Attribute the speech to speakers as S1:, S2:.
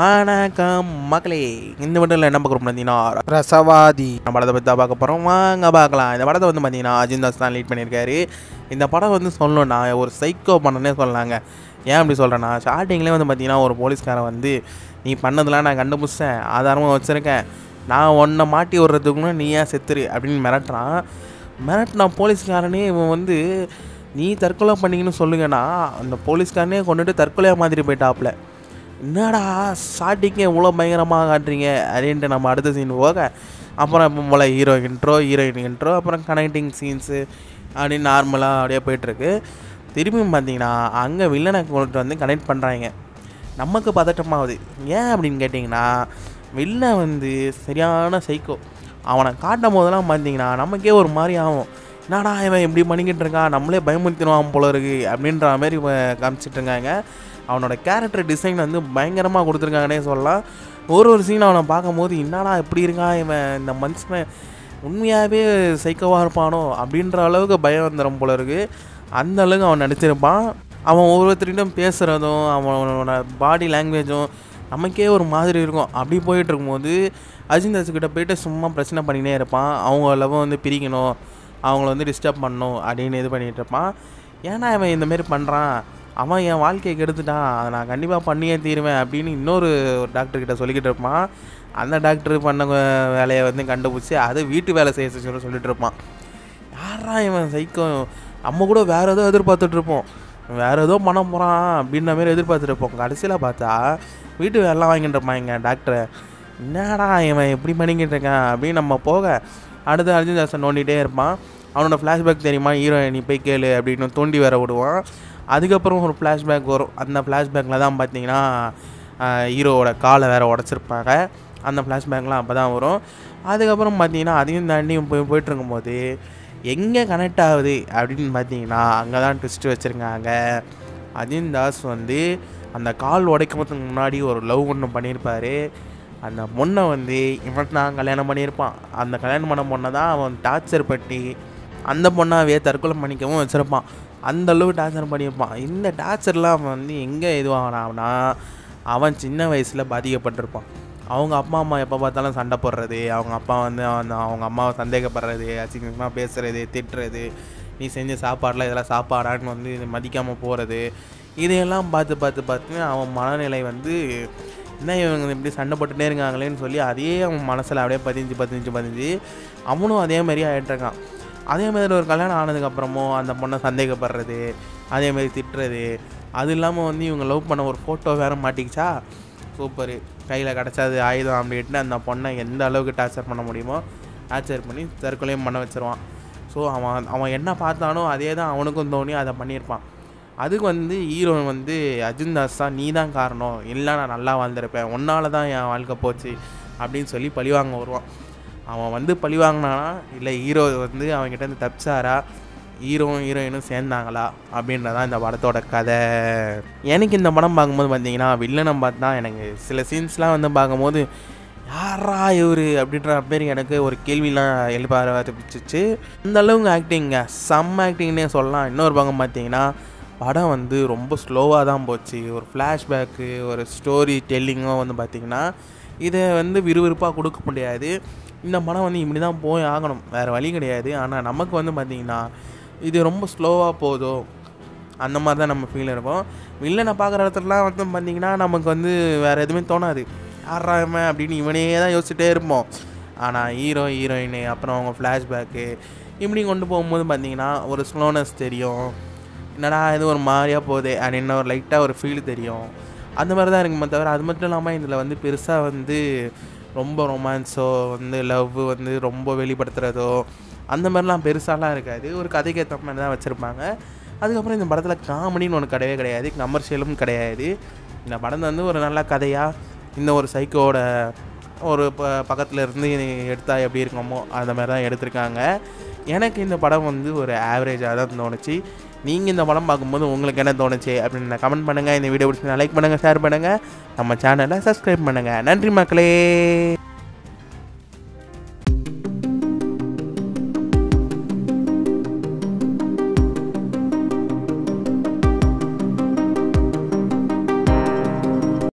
S1: வணக்கம் மக்களே இந்த வீட்டில் என்ன பார்க்குறோம் பார்த்தீங்கன்னா ரசவாதி நம்ம படத்தை பற்றி தான் பார்க்க போகிறோம் வாங்க பார்க்கலாம் இந்த படத்தை வந்து பார்த்தீங்கன்னா அஜித் தாஸ் தான் லீட் பண்ணியிருக்காரு இந்த படம் வந்து சொல்லணும்னா ஒரு சைக்கோ பண்ணனே சொல்லலாங்க ஏன் அப்படி சொல்கிறேன்னா ஸ்டார்டிங்லேயே வந்து பார்த்தீங்கன்னா ஒரு போலீஸ்காரன் வந்து நீ பண்ணதெல்லாம் நான் கண்டுபிடிச்சேன் ஆதாரமாக வச்சுருக்கேன் நான் உன்னை மாட்டி விடுறதுக்குன்னு நீ ஏன் செத்துரு அப்படின்னு மிரட்டுறான் மிரட்டின போலீஸ்காரனே இவன் வந்து நீ தற்கொலை பண்ணிங்கன்னு சொல்லுங்கண்ணா அந்த போலீஸ்காரனே கொண்டுட்டு தற்கொலையாக மாதிரி போயிட்டாப்புல என்னடா ஸ்டார்டிங்கே இவ்வளோ பயங்கரமாக காட்டுறீங்க அப்படின்ட்டு நம்ம அடுத்த சீன் போக அப்புறம் இப்போ போல் ஹீரோ இன்ட்ரோ ஹீரோயின் இன்ட்ரோ அப்புறம் கனெக்டிங் சீன்ஸு அப்படின்னு நார்மலாக அப்படியே போயிட்டுருக்கு திரும்பியும் பார்த்தீங்கன்னா அங்கே வில்லனை கொண்டு வந்து கனெக்ட் பண்ணுறாங்க நமக்கு பதட்டமாகுது ஏன் அப்படின்னு கேட்டிங்கன்னா வில்லன் வந்து சரியான சைக்கோ அவனை காட்டும் போதெல்லாம் பார்த்தீங்கன்னா நமக்கே ஒரு மாதிரி ஆகும் என்னடா இவன் இப்படி பண்ணிக்கிட்டு இருக்கான் நம்மளே பயமுறுத்திடுவான் போல இருக்கு அப்படின்ற மாதிரி இவன் காமிச்சிட்டு இருக்காங்க அவனோட கேரக்டர் டிசைன் வந்து பயங்கரமாக கொடுத்துருக்காங்கன்னே சொல்லலாம் ஒரு ஒரு சீன் அவனை பார்க்கும்போது என்னடா இப்படி இருக்கான் இவன் இந்த மனுஷன் உண்மையாகவே சைக்கோவாக இருப்பானோ அப்படின்ற அளவுக்கு பயம் வந்துடும் போல இருக்கு அந்த அளவுக்கு அவன் நடிச்சிருப்பான் அவன் ஒவ்வொருத்தரிடம் பேசுகிறதும் அவனோட பாடி லாங்குவேஜும் நமக்கே ஒரு மாதிரி இருக்கும் அப்படி போயிட்டு இருக்கும்போது அஜித் தாஸ்கிட்ட போயிட்டு சும்மா பிரச்சனை பண்ணினே இருப்பான் அவங்க லவ் வந்து பிரிக்கணும் அவங்கள வந்து டிஸ்டர்ப் பண்ணணும் அப்படின்னு இது பண்ணிகிட்டு இருப்பான் ஏன்னா அவன் இந்த மாதிரி பண்ணுறான் அவன் என் வாழ்க்கையை கெடுத்துட்டான் அதை நான் கண்டிப்பாக பண்ணியே தீருவேன் அப்படின்னு இன்னொரு ஒரு டாக்டர்கிட்ட சொல்லிக்கிட்டு இருப்பான் அந்த டாக்டர் பண்ண வேலையை வந்து கண்டுபிடிச்சி அது வீட்டு வேலை செய்ய சொல்லி சொல்லிட்டு இருப்பான் யாரா இவன் சைக்கோ நம்ம கூட வேறு ஏதோ எதிர்பார்த்துட்டு இருப்போம் வேறு ஏதோ பண்ண போகிறான் அப்படின்ற மாதிரி எதிர்பார்த்துட்டு இருப்போம் கடைசியில் பார்த்தா வீட்டு வேலைலாம் வாங்கிட்டு இருப்பாங்க டாக்டரை என்னடா இவன் எப்படி பண்ணிக்கிட்டு இருக்கான் அப்படின்னு நம்ம போக அடுத்து அர்ஜுன் தாசன் நோண்டிகிட்டே இருப்பான் அவனோட ஃப்ளாஷ்பேக் தெரியுமா ஹீரோ நீ போய் கேளு அப்படின்னு தோண்டி வர விடுவான் அதுக்கப்புறம் ஒரு ஃப்ளாஷ்பேக் வரும் அந்த ஃப்ளாஷ்பேக்கில் தான் பார்த்தீங்கன்னா ஹீரோவோட காலை வேறு உடச்சிருப்பாங்க அந்த ஃப்ளாஷ்பேக்லாம் அப்போ தான் வரும் அதுக்கப்புறம் பார்த்தீங்கன்னா அதையும் தாண்டி போய் போயிட்டு இருக்கும்போது எங்கே கனெக்ட் ஆகுது அப்படின்னு பார்த்தீங்கன்னா அங்கே தான் ட்விஸ்ட் வச்சுருக்காங்க அஜின் தாஸ் வந்து அந்த கால் உடைக்கிறதுக்கு முன்னாடி ஒரு லவ் ஒன்று பண்ணியிருப்பார் அந்த பொண்ணை வந்து இவன் தான் கல்யாணம் பண்ணியிருப்பான் அந்த கல்யாணம் பண்ண பொண்ணை தான் அவன் டார்ச்சர் பண்ணி அந்த பொண்ணாவே தற்கொலை பண்ணிக்கவும் வச்சுருப்பான் அந்த அளவு டார்ச்சர் பண்ணியிருப்பான் இந்த டார்ச்சர்லாம் அவன் வந்து எங்கே இதுவாகனான்னா அவன் சின்ன வயசில் பாதிக்கப்பட்டிருப்பான் அவங்க அப்பா அம்மா எப்போ பார்த்தாலும் சண்டை போடுறது அவங்க அப்பா வந்து அந்த அவங்க அம்மாவை சந்தேகப்படுறது அசிங்கமாக பேசுகிறது திட்டுறது நீ செஞ்ச சாப்பாடெலாம் இதெல்லாம் சாப்பாடான்னு வந்து இது மதிக்காமல் போகிறது இதையெல்லாம் பார்த்து பார்த்து பார்த்து அவன் மனநிலை வந்து என்ன இவங்க இப்படி சண்டை போட்டுட்டே இருக்காங்களேன்னு சொல்லி அதே அவன் மனசில் அப்படியே பதிஞ்சு பதிஞ்சு பதிஞ்சு அவனும் அதே மாதிரி ஆகிட்டுருக்கான் அதே மாதிரி ஒரு கல்யாணம் ஆனதுக்கப்புறமும் அந்த பொண்ணை சந்தேகப்படுறது அதே மாதிரி திட்டுறது அது இல்லாமல் வந்து இவங்க லவ் பண்ண ஒரு ஃபோட்டோ வேறு மாட்டிக்கிச்சா சூப்பரு கையில் கிடச்சாது ஆயுதம் அப்படின்ட்டு அந்த பொண்ணை எந்த அளவுக்கு டார்ச்சர் பண்ண முடியுமோ டார்ச்சர் பண்ணி தற்கொலையும் பண்ண வச்சுருவான் ஸோ அவன் அவன் என்ன பார்த்தானோ அதே தான் அவனுக்கும் தோணி அதை பண்ணியிருப்பான் அதுக்கு வந்து ஹீரோ வந்து அர்ஜுன் தாஸ் தான் நீ தான் காரணம் இல்லை நான் நல்லா வாழ்ந்திருப்பேன் உன்னால தான் என் வாழ்க்கை போச்சு அப்படின்னு சொல்லி பழிவாங்க வருவான் அவன் வந்து பழி வாங்கினானா இல்லை ஹீரோ வந்து அவங்ககிட்ட இருந்து தப்பிச்சாரா ஹீரோவும் ஹீரோயினும் சேர்ந்தாங்களா அப்படின்றதான் இந்த படத்தோட கதை எனக்கு இந்த படம் பார்க்கும்போது பார்த்தீங்கன்னா வில்லனை பார்த்தா எனக்கு சில சீன்ஸ்லாம் வந்து பார்க்கும்போது யாரா இவர் அப்படின்ற பேர் எனக்கு ஒரு கேள்விலாம் எழுப்ப ஆரம்பிச்சிச்சு அந்த அளவுக்கு ஆக்டிங்க செம்ம ஆக்டிங்னே சொல்லலாம் இன்னொரு பக்கம் பார்த்தீங்கன்னா படம் வந்து ரொம்ப ஸ்லோவாக தான் போச்சு ஒரு ஃப்ளாஷ்பேக்கு ஒரு ஸ்டோரி டெல்லிங்கும் வந்து பார்த்திங்கன்னா இதை வந்து விறுவிறுப்பாக கொடுக்க முடியாது இந்த படம் வந்து இப்படி தான் போய் ஆகணும் வேறு வழி கிடையாது ஆனால் நமக்கு வந்து பார்த்திங்கன்னா இது ரொம்ப ஸ்லோவாக போதோ அந்த மாதிரி தான் நம்ம ஃபீல் இருக்கும் வில்லனை பார்க்குற இடத்துலலாம் வந்து பார்த்திங்கன்னா நமக்கு வந்து வேறு எதுவுமே தோணாது யாரா இவன் அப்படின்னு இவனே தான் யோசிச்சுட்டே இருப்போம் ஆனால் ஹீரோ ஹீரோயின் அப்புறம் அவங்க ஃப்ளாஷ்பேக்கு இப்படி கொண்டு போகும்போது பார்த்திங்கன்னா ஒரு ஸ்லோனஸ் தெரியும் என்னடா இது ஒரு மாதிரியாக போகுது அப்படின்னு ஒரு லைட்டாக ஒரு ஃபீல் தெரியும் அந்த மாதிரி தான் இருக்குமே தவிர அது மட்டும் இல்லாமல் இதில் வந்து பெருசாக வந்து ரொம்ப ரொமான்ஸோ வந்து லவ் வந்து ரொம்ப வெளிப்படுத்துகிறதோ அந்த மாதிரிலாம் பெருசாலாம் இருக்காது ஒரு கதைக்கு ஏற்ற மாதிரி தான் வச்சுருப்பாங்க அதுக்கப்புறம் இந்த படத்தில் காமெடின்னு ஒன்று கிடையவே கிடையாது கமர்ஷியலும் கிடையாது இந்த படம் வந்து ஒரு நல்ல கதையாக இந்த ஒரு சைக்கோட ஒரு ப பக்கத்தில் இருந்து எடுத்தா எப்படி இருக்கணுமோ அந்த மாதிரி தான் எடுத்திருக்காங்க எனக்கு இந்த படம் வந்து ஒரு ஆவரேஜாக தான் தோணுச்சு நீங்கள் இந்த படம் பார்க்கும்போது உங்களுக்கு என்ன தோணுச்சு அப்படின்னு கமெண்ட் பண்ணுங்கள் இந்த வீடியோ பிடிச்சி லைக் பண்ணுங்கள் ஷேர் பண்ணுங்கள் நம்ம சேனலை சப்ஸ்கிரைப் பண்ணுங்கள் நன்றி மக்களே